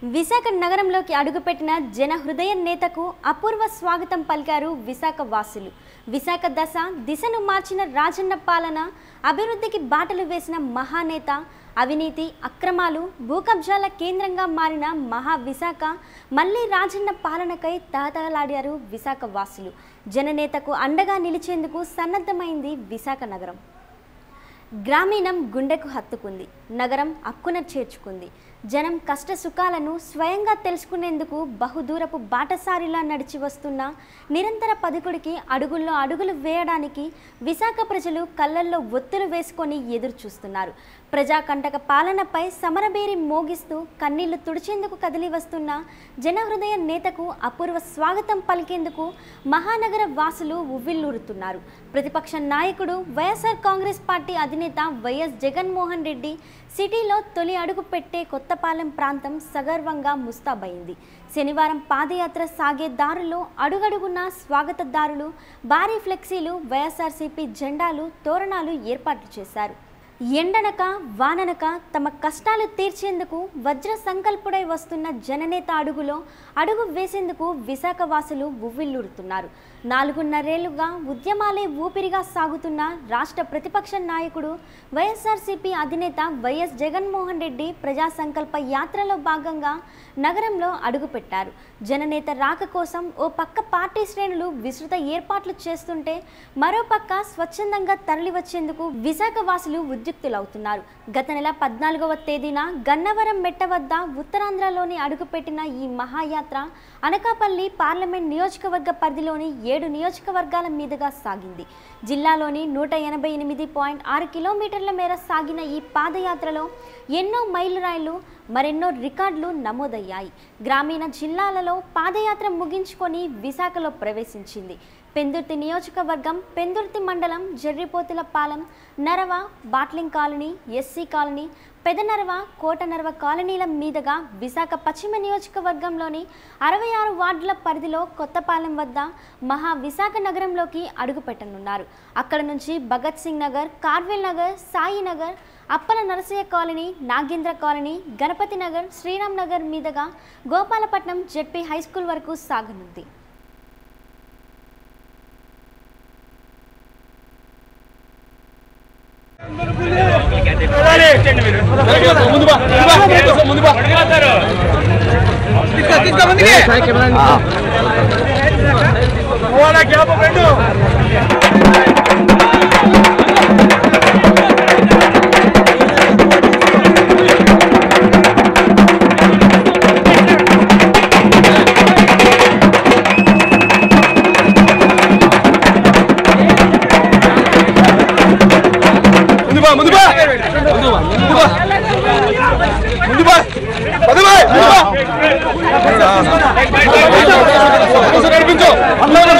విశాఖ నగరంలోకి అడుగుపెట్టిన జన హృదయ నేతకు అపూర్వ స్వాగతం పలికారు విశాఖ వాసులు విశాఖ దశ దిశను మార్చిన రాజన్న పాలన అభివృద్ధికి బాటలు వేసిన మహానేత అవినీతి అక్రమాలు భూకబ్జాల కేంద్రంగా మారిన మహా విశాఖ మళ్ళీ రాజన్న పాలనకై తహతహలాడారు విశాఖ వాసులు జననేతకు అండగా నిలిచేందుకు సన్నద్ధమైంది విశాఖ నగరం గ్రామీణం గుండెకు హత్తుకుంది నగరం అక్కున చేర్చుకుంది జనం కష్ట సుఖాలను స్వయంగా తెలుసుకునేందుకు బహుదూరపు బాటసారిలా నడిచి వస్తున్న నిరంతర పదుకుడికి అడుగుల్లో అడుగులు వేయడానికి విశాఖ ప్రజలు కళ్ళల్లో ఒత్తులు వేసుకొని ఎదురు చూస్తున్నారు ప్రజాకంటక పాలనపై సమరబేరి మోగిస్తూ కన్నీళ్లు తుడిచేందుకు కదిలి వస్తున్న జనహృదయ నేతకు అపూర్వ స్వాగతం పలికేందుకు మహానగర వాసులు ఉవ్విల్లూరుతున్నారు ప్రతిపక్ష నాయకుడు వైఎస్ఆర్ కాంగ్రెస్ పార్టీ అధినేత వైఎస్ జగన్మోహన్ రెడ్డి సిటీలో తొలి అడుగు పెట్టే కొత్తపాలెం ప్రాంతం సగర్వంగా ముస్తాబైంది శనివారం పాదయాత్ర సాగే దారుల్లో అడుగడుగున స్వాగతదారులు భారీ ఫ్లెక్సీలు వైఎస్ఆర్సీపీ జెండాలు తోరణాలు ఏర్పాట్లు చేశారు ఎండనక వాననక తమ కష్టాలు తీర్చేందుకు వజ్ర సంకల్పుడై వస్తున్న జననేత అడుగులో అడుగు వేసేందుకు విశాఖ వాసులు ఉవ్విల్లూరుతున్నారు నాలుగున్నరేళ్లుగా ఉద్యమాలే ఊపిరిగా సాగుతున్న రాష్ట్ర ప్రతిపక్ష నాయకుడు వైఎస్ఆర్సీపీ అధినేత వైఎస్ జగన్మోహన్ రెడ్డి ప్రజా సంకల్ప యాత్రలో భాగంగా నగరంలో అడుగుపెట్టారు జననేత రాక కోసం ఓ పక్క పార్టీ శ్రేణులు విస్తృత ఏర్పాట్లు చేస్తుంటే మరోపక్క స్వచ్ఛందంగా తరలివచ్చేందుకు విశాఖ వాసులు ఉద్యుక్తులవుతున్నారు గత నెల పద్నాలుగవ తేదీన గన్నవరం మెట్ట వద్ద ఉత్తరాంధ్రలోని అడుగుపెట్టిన ఈ మహాయాత్ర అనకాపల్లి పార్లమెంట్ నియోజకవర్గ పరిధిలోని ఏడు నియోజకవర్గాల మీదుగా సాగింది జిల్లాలోని నూట ఎనభై ఎనిమిది పాయింట్ ఆరు కిలోమీటర్ల మేర సాగిన ఈ పాదయాత్రలో ఎన్నో మైలురాయిలు మరెన్నో రికార్డులు నమోదయ్యాయి గ్రామీణ జిల్లాలలో పాదయాత్ర ముగించుకొని విశాఖలో ప్రవేశించింది పెందుర్తి నియోజకవర్గం పెందుర్తి మండలం Jarripotulapalem Narava bottling colony SC colony Pedanarava Kotanarava కాలనీల మీదుగా విశాఖ పశ్చిమ నియోజకవర్గంలోని అరవై ఆరు వార్డుల పరిధిలో కొత్తపాలెం వద్ద మహా విశాఖ నగరంలోకి అడుగుపెట్టనున్నారు అక్కడ నుంచి భగత్ సింగ్ నగర్ కార్వెల్ నగర్ సాయి నగర్ అప్పల నరసయ్య కాలనీ నాగేంద్ర కాలనీ గణపతి నగర్ శ్రీరామ్ నగర్ మీదుగా గోపాలపట్నం జెడ్పీ హై స్కూల్ వరకు సాగనుంది ముందు బా ముందు బా ముందు బా తీసుకో తీసుకో ముందుకి ఓలా గ్యాప్ రెండు ముందు బా ముందు బా ముందు బా ముందు బా ముందు బా పది బా ముందు బా నడిపించు అందరూ